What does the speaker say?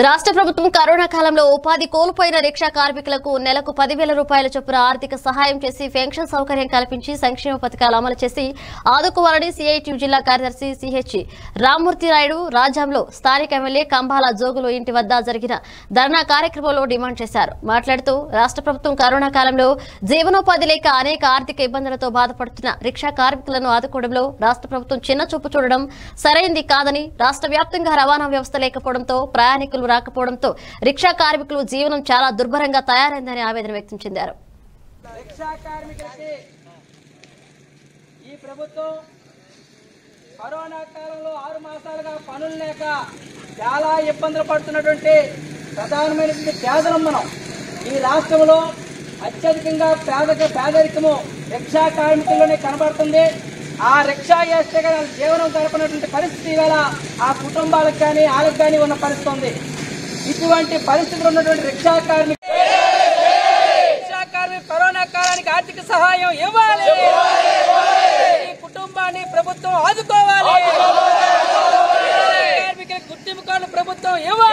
రాష్ట్ర ప్రభుత్వం కరోనా కాలంలో ఉపాధి కోల్పోయిన రిక్షా కార్మికులకు నెలకు పదివేల రూపాయల చొప్పున ఆర్థిక సహాయం చేసి పెన్షన్ సౌకర్యం కల్పించి సంక్షేమ పథకాలు అమలు చేసి ఆదుకోవాలని సిఐటి జిల్లా కార్యదర్శి సిహెచ్ రామ్మూర్తి నాయుడు రాజ్యంలో స్థానిక ఎమ్మెల్యే కంబాల జోగులు ఇంటి వద్ద జరిగిన ధర్నా కార్యక్రమంలో డిమాండ్ చేశారు మాట్లాడుతూ రాష్ట్ర ప్రభుత్వం కరోనా కాలంలో జీవనోపాధి లేక అనేక ఆర్థిక ఇబ్బందులతో బాధపడుతున్న రిక్షా కార్మికులను ఆదుకోవడంలో రాష్ట్ర ప్రభుత్వం చిన్న చూపు చూడడం సరైంది కాదని రాష్ట్ర వ్యాప్తంగా రవాణా వ్యవస్థ లేకపోవడంతో ప్రయాణికులు రాకపోవడంతో రిక్షా కార్మికులు జీవనం చాలా దుర్భరంగా తయారైందని ఆవేదన వ్యక్తం చెందారు రిక్షా కార్మికులకి ఈ ప్రభుత్వం కరోనా కాలంలో ఆరు మాసాలుగా పనులు లేక చాలా ఇబ్బందులు పడుతున్నటువంటి ప్రధానమైనటువంటి పేదలం మనం ఈ రాష్ట్రంలో అత్యధికంగా పేదక పేదరికము రిక్షా కార్మికుల్లోనే కనబడుతుంది ఆ రిక్షా వేస్తే కానీ వాళ్ళ జీవనం గడపనటువంటి పరిస్థితి ఇవాళ ఆ కుటుంబాలకు కానీ వాళ్ళకి కానీ ఉన్న పరిస్థితి ఉంది ఇటువంటి పరిస్థితులు ఉన్నటువంటి రిక్షా కార్మికులు రిక్షా కార్మిక కరోనా కాలానికి ఆర్థిక సహాయం ఇవ్వాలి ఈ కుటుంబాన్ని ప్రభుత్వం ఆదుకోవాలి కార్మికులకు గుర్తింపు కార్డు ప్రభుత్వం ఇవ్వాలి